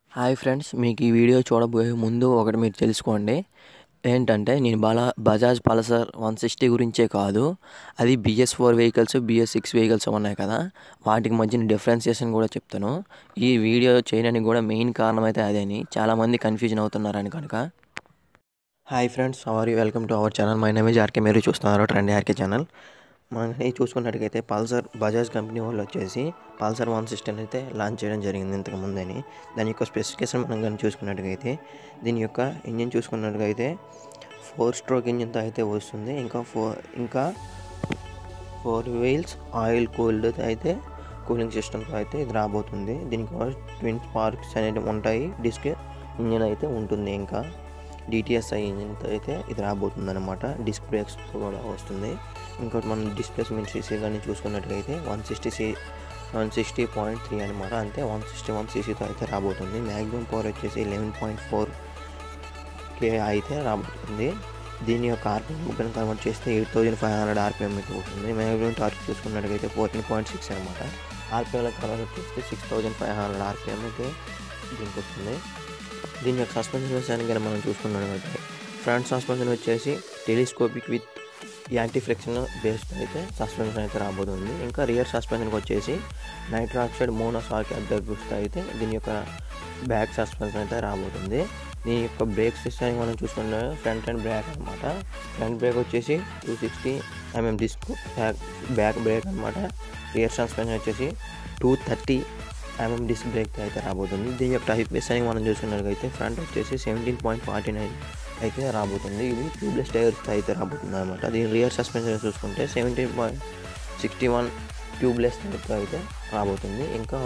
hi friends మీకు ఈ video చూడబోయే ముందు ఒకటి మీరు తెలుసుకోండి ఏంటంటే నేను బలా బజాజ్ పల్సర్ వన్ సిక్స్టీ గురించే కాదు అది BS four vehicles BS six vehicles ఉన్నాయి కదా వాటికి మధ్యన డిఫరెన్సియేషన్ కూడా చెప్తాను ఈ వీడియో చేయడానికి కూడా మెయిన్ కారణం అయితే అదేని చాలామంది కన్ఫ్యూజన్ అవుతున్నారని కనుక hi friends our welcome to our channel my name is RK మీరు చూస్తున్నారు ట్రెండ్ ఆర్కే ఛానల్ మనకి చూసుకున్నట్టుగైతే పల్సర్ బజాజ్ కంపెనీ వాళ్ళు వచ్చేసి పల్సర్ వన్ సిక్స్టీన్ అయితే లాంచ్ చేయడం జరిగింది ఇంతకు ముందని దాని యొక్క స్పెసిఫికేషన్ మనం కానీ చూసుకున్నట్టుగైతే దీని యొక్క ఇంజిన్ చూసుకున్నట్టుగైతే ఫోర్ స్ట్రోక్ ఇంజిన్తో అయితే వస్తుంది ఇంకా ఫోర్ ఇంకా ఫోర్ వీల్స్ ఆయిల్ కూల్డ్ అయితే కూలింగ్ సిస్టమ్తో అయితే ఇది రాబోతుంది దీనికి ట్విన్ స్పార్క్స్ అనేవి ఉంటాయి డిస్క్ ఇంజిన్ అయితే ఉంటుంది ఇంకా డిటిఎస్ఐ ఇంజిన్తో అయితే ఇది రాబోతుంది అనమాట డిస్క్ బ్రేక్స్తో కూడా వస్తుంది ఇంకోటి మనం డిస్ప్లేస్మెంట్ సీసీ కానీ చూసుకున్నట్లయితే one sixty C one sixty point three అనమాట అంటే వన్ సిక్స్టీ వన్ సీసీతో అయితే రాబోతుంది మ్యాక్సిమం పవర్ వచ్చేసి లెవెన్ పాయింట్ ఫోర్ కే అయితే రాబోతుంది దీని యొక్క ఆర్పిఎం బుక్ని కన్వర్ట్ చేస్తే eight thousand five hundred RPM అయితే ఉంటుంది మ్యాక్సిమం టార్క్ చూసుకున్నట్లయితే ఫోర్టీన్ పాయింట్ సిక్స్ అనమాట ఆర్పిఎంలో కన్వర్ట్ చేస్తే six thousand five hundred RPM అయితే దీనికి వస్తుంది దీని యొక్క సస్పెన్షన్ విషయానికి కానీ మనం చూసుకున్నట్లయితే ఫ్రంట్ సస్పెన్షన్ వచ్చేసి telescopic with anti friction based అయితే సస్పెన్షన్ అయితే రాబోతుంది ఇంకా రియర్ సస్పెన్షన్కి వచ్చేసి నైట్రో ఆక్సైడ్ మోనోసాల్ట్ అద్దెగుస్తూ అయితే దీని యొక్క బ్యాక్ సస్పెన్షన్ అయితే రాబోతుంది దీని యొక్క బ్రేక్ సిస్టానికి మనం చూసుకుంటే ఫ్రంట్ అండ్ బ్రేక్ అనమాట ఫ్రంట్ బ్రేక్ వచ్చేసి two sixty MM disc back back brake అనమాట రియర్ సస్పెన్షన్ వచ్చేసి two thirty MM disc brake అయితే రాబోతుంది దీని యొక్క టైప్ విషయానికి మనం చూసుకున్నట్లయితే ఫ్రంట్ వచ్చేసి సెవెంటీన్ పాయింట్ ఫార్టీ నైన్ అయితే రాబోతుంది ఇది ట్యూబ్లెస్ టైర్స్ అయితే రాబోతుంది అనమాట దీని రియర్ సస్పెన్షన్ చూసుకుంటే seventeen point sixty one tubeless టైర్తో అయితే రాబోతుంది ఇంకా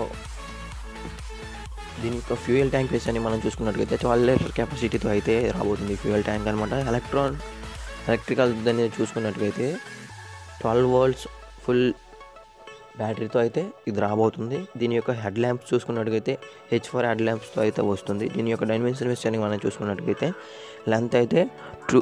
దీని యొక్క ఫ్యూయల్ ట్యాంక్ విషయాన్ని మనం చూసుకున్నట్లయితే ట్వెల్వ్ లీటర్ కెపాసిటీతో అయితే రాబోతుంది ఫ్యూయల్ ట్యాంక్ అనమాట ఎలక్ట్రాన్ ఎలక్ట్రికల్ దాన్ని చూసుకున్నట్లయితే ట్వెల్వ్ వోల్ట్స్ ఫుల్ బ్యాటరీతో అయితే ఇది రాబోతుంది దీని యొక్క హెడ్ ల్యాంప్స్ చూసుకున్నట్టుగైతే హెచ్ ఫోర్ హెడ్ ల్యాంప్స్తో అయితే వస్తుంది దీని యొక్క డైమెన్షన్ విషయానికి మనం చూసుకున్నట్టుగైతే లెంత్ అయితే టూ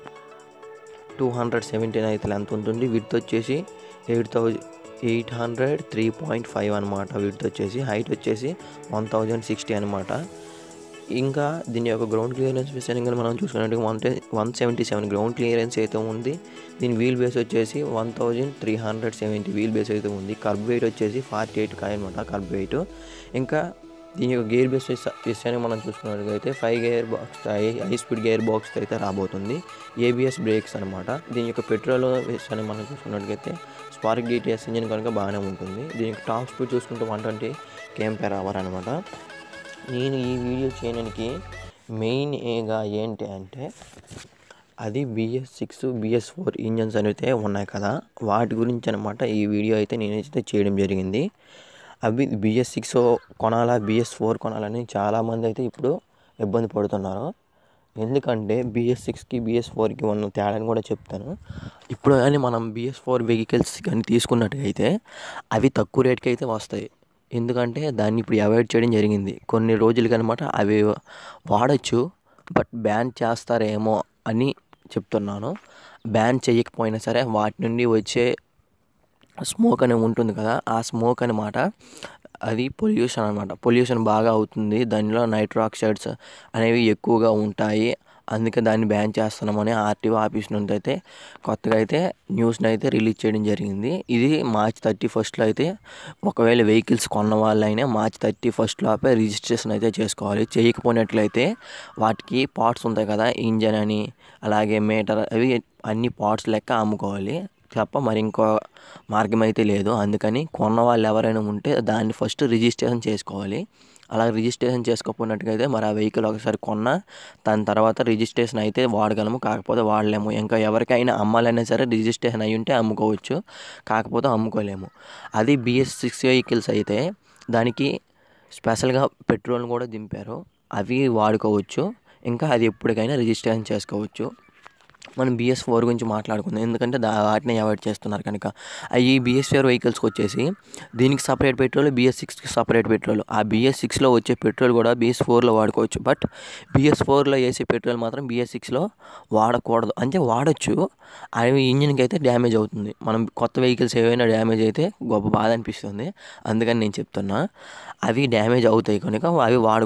టూ హండ్రెడ్ సెవెంటీన్ అయితే లెంత్ ఉంటుంది విత్ వచ్చేసి eight thousand eight hundred three point five అనమాట విత్ వచ్చేసి హైట్ వచ్చేసి వన్ థౌజండ్ సిక్స్టీ అనమాట ఇంకా దీని యొక్క గ్రౌండ్ క్లియరెన్స్ విషయానికి మనం చూసుకున్నట్టు one one seventy seven ground clearance అయితే ఉంది దీని వీల్ బేస్ వచ్చేసి one thousand three hundred seventy wheel base అయితే ఉంది కర్బ్ వెయిట్ వచ్చేసి ఫార్టీ ఎయిట్ కాయ అనమాట కర్బ్ వెయిట్ ఇంకా దీని యొక్క గేర్ బేస్ విషయాన్ని మనం చూసుకున్నట్లయితే five gear box high speed gear box అయితే రాబోతుంది ఏబిఎస్ బ్రేక్స్ అనమాట దీని యొక్క పెట్రోల్ విషయాన్ని మనం చూసుకున్నట్లయితే స్పార్క్ డిటిఎస్ ఇంజిన్ కనుక బాగానే ఉంటుంది దీనికి టాప్ స్పీడ్ చూసుకుంటే one twenty KM per hour అనమాట నేను ఈ వీడియో చేయడానికి మెయిన్ ఏగా ఏంటి అంటే అది BS six BS four engines అయితే ఉన్నాయి కదా వాటి గురించి అనమాట ఈ వీడియో అయితే నేనైతే చేయడం జరిగింది అవి బిఎస్ సిక్స్ కొనాలా బిఎస్ ఫోర్ కొనాలని చాలామంది అయితే ఇప్పుడు ఇబ్బంది పడుతున్నారు ఎందుకంటే బిఎస్ సిక్స్కి బిఎస్ ఫోర్కి ఉన్న తేడాని కూడా చెప్తాను ఇప్పుడు కానీ మనం బిఎస్ ఫోర్ వెహికల్స్ కానీ తీసుకున్నట్టుగైతే అవి తక్కువ రేట్కి అయితే వస్తాయి ఎందుకంటే దాన్ని ఇప్పుడు అవాయిడ్ చేయడం జరిగింది కొన్ని రోజులకి అనమాట అవి వాడచ్చు బట్ బ్యాన్ చేస్తారేమో అని చెప్తున్నాను బ్యాన్ చేయకపోయినా సరే వాటి నుండి వచ్చే స్మోక్ అనేది ఉంటుంది కదా ఆ స్మోక్ అనమాట అది పొల్యూషన్ అనమాట పొల్యూషన్ బాగా అవుతుంది దానిలో నైట్రో ఆక్సైడ్స్ అనేవి ఎక్కువగా ఉంటాయి అందుకే దాన్ని బ్యాన్ చేస్తున్నామని ఆర్టీఓ ఆఫీస్ నుండి అయితే కొత్తగా అయితే న్యూస్ని అయితే రిలీజ్ చేయడం జరిగింది ఇది మార్చ్ థర్టీ ఫస్ట్లో అయితే ఒకవేళ వెహికల్స్ కొన్న వాళ్ళైనా మార్చ్ థర్టీ ఫస్ట్లోపే రిజిస్ట్రేషన్ అయితే చేసుకోవాలి చేయకపోయినట్లయితే వాటికి పార్ట్స్ ఉంటాయి కదా ఇంజన్ అని అలాగే మీటర్ అవి అన్ని పార్ట్స్ లెక్క అమ్ముకోవాలి తప్ప మరి ఇంకో మార్గం అయితే లేదు అందుకని కొన్న వాళ్ళు ఎవరైనా ఉంటే దాన్ని ఫస్ట్ రిజిస్ట్రేషన్ చేసుకోవాలి అలా రిజిస్ట్రేషన్ చేసుకోకపోయినట్టుగైతే మరి ఆ వెహికల్ ఒకసారి కొన్నా దాని తర్వాత రిజిస్ట్రేషన్ అయితే వాడగలము కాకపోతే వాడలేము ఇంకా ఎవరికైనా అమ్మాలైనా సరే రిజిస్ట్రేషన్ అయి ఉంటే అమ్ముకోవచ్చు కాకపోతే అమ్ముకోలేము అది బిఎస్ సిక్స్ వెహికల్స్ అయితే దానికి స్పెషల్గా పెట్రోల్ కూడా దింపారు అవి వాడుకోవచ్చు ఇంకా అది ఎప్పటికైనా రిజిస్ట్రేషన్ చేసుకోవచ్చు మనం బిఎస్ ఫోర్ గురించి మాట్లాడుకుందాం ఎందుకంటే దా వాటిని అవాయిడ్ చేస్తున్నారు కనుక ఈ బిఎస్ ఫోర్ వెహికల్స్కి వచ్చేసి దీనికి సపరేట్ పెట్రోల్ బిఎస్ సిక్స్కి సపరేట్ పెట్రోల్ ఆ బిఎస్ సిక్స్లో వచ్చే పెట్రోల్ కూడా బిఎస్ ఫోర్లో వాడుకోవచ్చు బట్ బిఎస్ ఫోర్లో వేసే పెట్రోల్ మాత్రం బిఎస్ సిక్స్లో వాడకూడదు అంటే వాడచ్చు అవి ఇంజిన్కి అయితే డ్యామేజ్ అవుతుంది మనం కొత్త వెహికల్స్ ఏవైనా డ్యామేజ్ అయితే గొప్ప బాధ అనిపిస్తుంది అందుకని నేను చెప్తున్నా అవి డ్యామేజ్ అవుతాయి కనుక అవి వాడకూడదు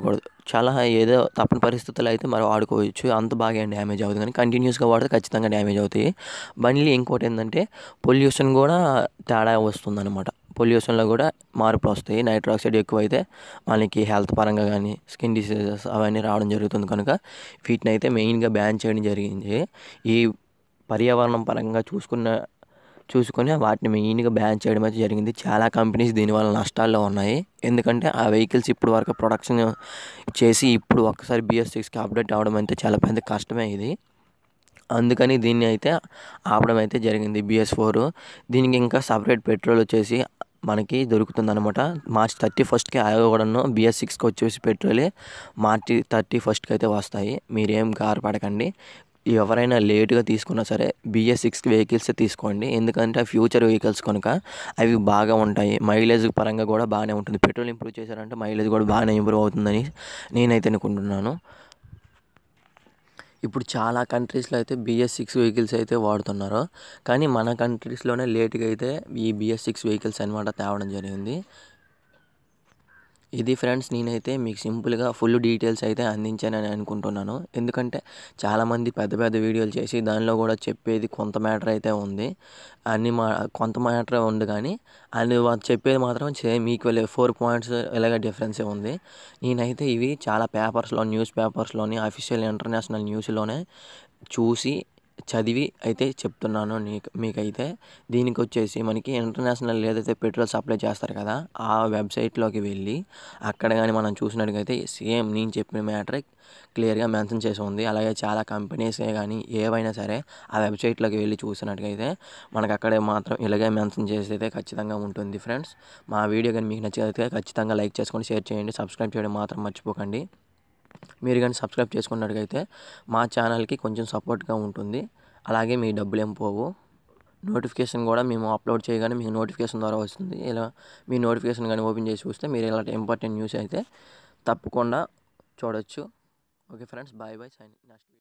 చాలా ఏదో తప్పని పరిస్థితుల్లో అయితే మరి వాడుకోవచ్చు అంత బాగా ఏం డ్యామేజ్ అవ్వదు కానీ కంటిన్యూస్గా వాడితే ఖచ్చితంగా డ్యామేజ్ అవుతాయి బండ్లు ఇంకోటి ఏంటంటే పొల్యూషన్ కూడా తేడా వస్తుందన్నమాట పొల్యూషన్లో కూడా మార్పులు వస్తాయి నైట్రో ఆక్సైడ్ ఎక్కువైతే మనకి హెల్త్ పరంగా కానీ స్కిన్ డిసీజెస్ అవన్నీ రావడం జరుగుతుంది కనుక వీటిని అయితే మెయిన్గా బ్యాన్ చేయడం జరిగింది ఈ పర్యావరణం పరంగా చూసుకున్న చూసుకొని వాటిని మెయిన్గా బ్యాన్ చేయడం అయితే జరిగింది చాలా కంపెనీస్ దీనివల్ల నష్టాల్లో ఉన్నాయి ఎందుకంటే ఆ వెహికల్స్ ఇప్పుడు వరకు ప్రొడక్షన్ చేసి ఇప్పుడు ఒక్కసారి బిఎస్ సిక్స్కి అప్డేట్ అవ్వడం అయితే చాలా పెద్ద కష్టమే ఇది అందుకని దీన్ని అయితే ఆపడం అయితే జరిగింది బిఎస్ ఫోర్ దీనికి ఇంకా సపరేట్ పెట్రోల్ వచ్చేసి మనకి దొరుకుతుంది అనమాట మార్చ్ థర్టీ ఫస్ట్కి అవి కూడాను బిఎస్ సిక్స్కి వచ్చేసి పెట్రోలే మార్చి థర్టీ ఫస్ట్కి అయితే వస్తాయి మీరేం కారు పడకండి ఎవరైనా లేటుగా తీసుకున్నా సరే బిఎస్ సిక్స్ వెహికల్స్ తీసుకోండి ఎందుకంటే ఫ్యూచర్ వెహికల్స్ కనుక అవి బాగా ఉంటాయి మైలేజ్ పరంగా కూడా బాగానే ఉంటుంది పెట్రోల్ ఇంప్రూవ్ చేశారంటే మైలేజ్ కూడా బాగానే ఇంప్రూవ్ అవుతుందని నేనైతే అనుకుంటున్నాను ఇప్పుడు చాలా కంట్రీస్లో అయితే బిఎస్ సిక్స్ వెహికల్స్ అయితే వాడుతున్నారు కానీ మన కంట్రీస్లోనే లేట్గా అయితే ఈ బిఎస్ సిక్స్ వెహికల్స్ అనమాట తేవడం జరిగింది ఇది ఫ్రెండ్స్ నేనైతే మీకు సింపుల్గా ఫుల్ డీటెయిల్స్ అయితే అందించానని అనుకుంటున్నాను ఎందుకంటే చాలామంది పెద్ద పెద్ద వీడియోలు చేసి దానిలో కూడా చెప్పేది కొంత మ్యాటర్ అయితే ఉంది అన్ని మా కొంత మ్యాటర్ ఉంది కానీ అన్ని వా- చెప్పేది మాత్రం సేమ్ ఈక్వల్ ఫోర్ పాయింట్స్ ఇలాగ డిఫరెన్సే ఉంది నేనైతే ఇవి చాలా పేపర్స్లో న్యూస్ పేపర్స్లోని అఫీషియల్ ఇంటర్నేషనల్ న్యూస్లోనే చూసి చదివి అయితే చెప్తున్నాను నీకు మీకైతే దీనికి వచ్చేసి మనకి ఇంటర్నేషనల్ ఏదైతే పెట్రోల్ సప్లై చేస్తారు కదా ఆ వెబ్సైట్లోకి వెళ్ళి అక్కడ కానీ మనం చూసినట్టుగైతే సేమ్ నేను చెప్పిన మ్యాటర్ క్లియర్గా మెన్షన్ చేసి ఉంది అలాగే చాలా కంపెనీసే కానీ ఏవైనా సరే ఆ వెబ్సైట్లోకి వెళ్ళి చూసినట్టుగైతే మనకు అక్కడే మాత్రం ఇలాగే మెన్షన్ చేసి అయితే ఖచ్చితంగా ఉంటుంది ఫ్రెండ్స్ మా వీడియో కానీ మీకు నచ్చితే ఖచ్చితంగా లైక్ చేసుకొని షేర్ చేయండి సబ్స్క్రైబ్ చేయడం మాత్రం మర్చిపోకండి మీరు కానీ సబ్స్క్రైబ్ చేసుకున్నట్టుగైతే మా ఛానల్కి కొంచెం సపోర్ట్గా ఉంటుంది అలాగే మీ డబ్బులు ఏం పోవు నోటిఫికేషన్ కూడా మేము అప్లోడ్ చేయగానే మీకు నోటిఫికేషన్ ద్వారా వస్తుంది ఇలా మీ నోటిఫికేషన్ కానీ ఓపెన్ చేసి చూస్తే మీరు ఇలాంటి ఇంపార్టెంట్ న్యూస్ అయితే తప్పకుండా చూడొచ్చు okay friends bye bye sign next